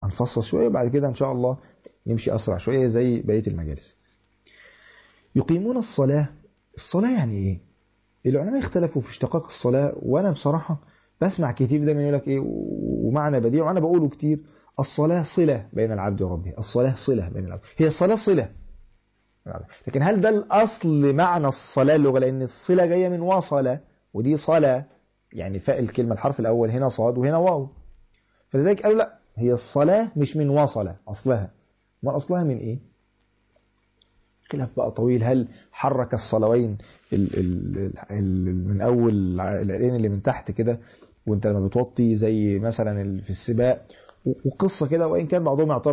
هنفصل شوية وبعد كده إن شاء الله نمشي أسرع شوية زي بقية المجالس يقيمون الصلاة الصلاة يعني إيه العلماء اختلفوا في اشتقاق الصلاة وأنا بصراحة بسمع كتير دايما يقول لك إيه ومعنى بديع وأنا بقوله كتير الصلاة صلة بين العبد وربه الصلاة صلة بين العبد هي الصلاة صلة لكن هل ده الأصل معنى الصلاة اللغة لأن الصلة جاية من وصلة ودي صلاة يعني فاء الكلمة الحرف الأول هنا صاد وهنا واو فلذلك قالوا لا هي الصلاة مش من وصلة أصلها ما أصلها من إيه خلاف بقى طويل هل حرك الصلوين ال ال ال من أول العين اللي من تحت كده وانت لما بتوطي زي مثلا في السباق وقصة كده وإن كان بعضهم يعترض